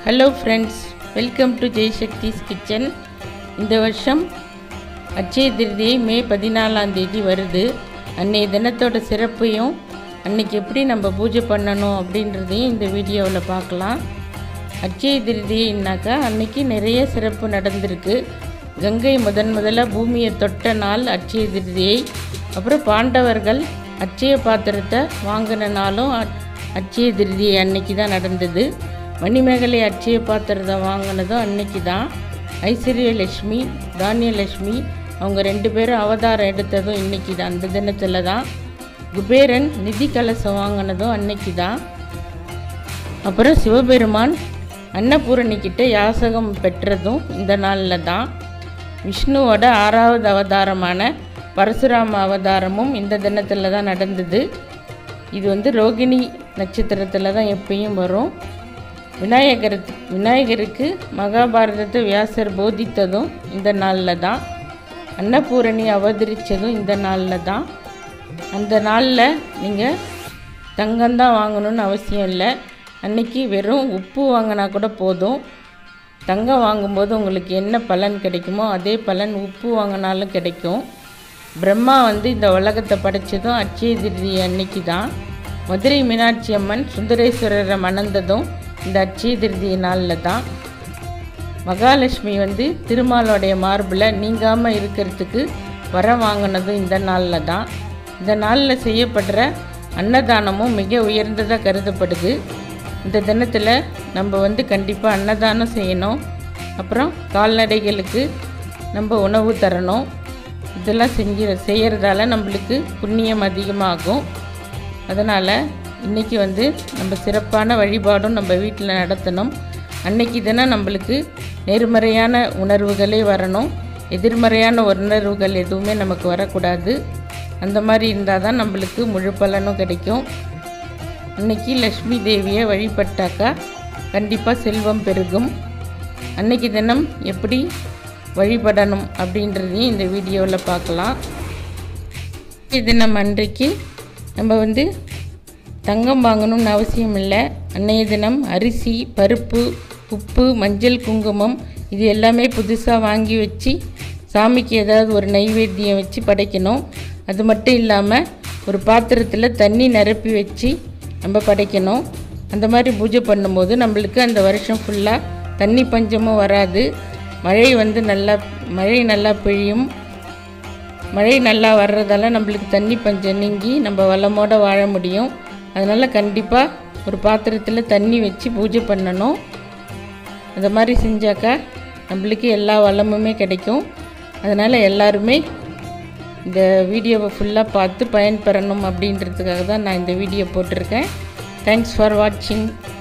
hello friends welcome to Jaishakthi's kitchen இந்த வருஷம் அட்சய திருதியை மே பதினாலாம் தேதி வருது அன்னைய தினத்தோட சிறப்பையும் அன்னைக்கு எப்படி நம்ம பூஜை பண்ணணும் அப்படின்றதையும் இந்த வீடியோவில் பார்க்கலாம் அட்சய திருதினாக்கா அன்னைக்கு நிறைய சிறப்பு நடந்திருக்கு கங்கை முதன் முதலாக பூமியை தொட்ட நாள் அட்சய திருதியை அப்புறம் பாண்டவர்கள் அட்சய பாத்திரத்தை வாங்கின நாளும் அ- அட்சய திருதியை அன்னைக்கு தான் நடந்தது மணிமேகலை அட்சய பாத்திரத்தை வாங்கினதும் அன்னைக்கு தான் ஐஸ்வர்யலட்சுமி தானியலட்சுமி அவங்க ரெண்டு பேரும் அவதாரம் எடுத்ததும் இன்னைக்கு தான் அந்த தினத்தில் தான் குபேரன் நிதி கலசம் வாங்கினதும் அன்னைக்கு தான் அப்புறம் சிவபெருமான் அன்னபூரணிக்கிட்ட யாசகம் பெற்றதும் இந்த நாளில் தான் விஷ்ணுவோட ஆறாவது அவதாரமான பரசுராம அவதாரமும் இந்த தினத்தில் தான் நடந்தது இது வந்து ரோகிணி நட்சத்திரத்தில் தான் எப்பயும் வரும் விநாயகர் விநாயகருக்கு மகாபாரதத்தை வியாசர் போதித்ததும் இந்த நாளில் தான் அன்னபூரணி அவதரித்ததும் இந்த நாளில் தான் அந்த நாளில் நீங்கள் தங்கம்தான் வாங்கணும்னு அவசியம் இல்லை அன்னைக்கு வெறும் உப்பு வாங்கினா கூட போதும் தங்கம் வாங்கும்போது உங்களுக்கு என்ன பலன் கிடைக்குமோ அதே பலன் உப்பு வாங்கினாலும் கிடைக்கும் பிரம்மா வந்து இந்த உலகத்தை படைச்சதும் அட்சய திருதி அன்னைக்கு தான் மதுரை மீனாட்சி அம்மன் சுந்தரேஸ்வரரை மணந்ததும் இந்த அட்சய திருதி நாளில் தான் மகாலட்சுமி வந்து திருமாலோடைய மார்பில் நீங்காமல் இருக்கிறதுக்கு வர வாங்கினதும் இந்த நாளில் தான் இந்த நாளில் செய்யப்படுற அன்னதானமும் மிக உயர்ந்ததாக கருதப்படுது இந்த தினத்தில் நம்ம வந்து கண்டிப்பாக அன்னதானம் செய்யணும் அப்புறம் கால்நடைகளுக்கு நம்ம உணவு தரணும் இதெல்லாம் செஞ்சு செய்கிறதால நம்மளுக்கு புண்ணியம் அதிகமாகும் அதனால் இன்றைக்கி வந்து நம்ம சிறப்பான வழிபாடும் நம்ம வீட்டில் நடத்தணும் அன்னைக்கு தினம் நம்மளுக்கு நேர்மறையான உணர்வுகளே வரணும் எதிர்மறையான உணர்வுகள் எதுவுமே நமக்கு வரக்கூடாது அந்த மாதிரி இருந்தால் தான் நம்மளுக்கு முழு பலனும் கிடைக்கும் அன்னைக்கு லக்ஷ்மி தேவியை வழிபட்டாக்கா கண்டிப்பாக செல்வம் பெருகும் அன்னைக்கு தினம் எப்படி வழிபடணும் அப்படின்றதையும் இந்த வீடியோவில் பார்க்கலாம் தினம் அன்றைக்கு நம்ம வந்து தங்கம் வாங்கணும்னு அவசியம் இல்லை அன்னைய தினம் அரிசி பருப்பு உப்பு மஞ்சள் குங்குமம் இது எல்லாமே புதுசாக வாங்கி வச்சு சாமிக்கு ஏதாவது ஒரு நைவேத்தியம் வச்சு படைக்கணும் அது மட்டும் இல்லாமல் ஒரு பாத்திரத்தில் தண்ணி நிரப்பி வச்சு நம்ம படைக்கணும் அந்த மாதிரி பூஜை பண்ணும்போது நம்மளுக்கு அந்த வருஷம் ஃபுல்லாக தண்ணி பஞ்சமும் வராது மழை வந்து நல்லா மழை நல்லா பெய்யும் மழை நல்லா வர்றதால நம்மளுக்கு தண்ணி பஞ்சம் நீங்கி நம்ம வளமோட வாழ முடியும் அதனால் கண்டிப்பாக ஒரு பாத்திரத்தில் தண்ணி வச்சு பூஜை பண்ணணும் அந்த மாதிரி செஞ்சாக்கா நம்மளுக்கு எல்லா வளமுமே கிடைக்கும் அதனால் எல்லாருமே இந்த வீடியோவை ஃபுல்லாக பார்த்து பயன்பெறணும் அப்படின்றதுக்காக தான் நான் இந்த வீடியோ போட்டிருக்கேன் தேங்க்ஸ் ஃபார் வாட்சிங்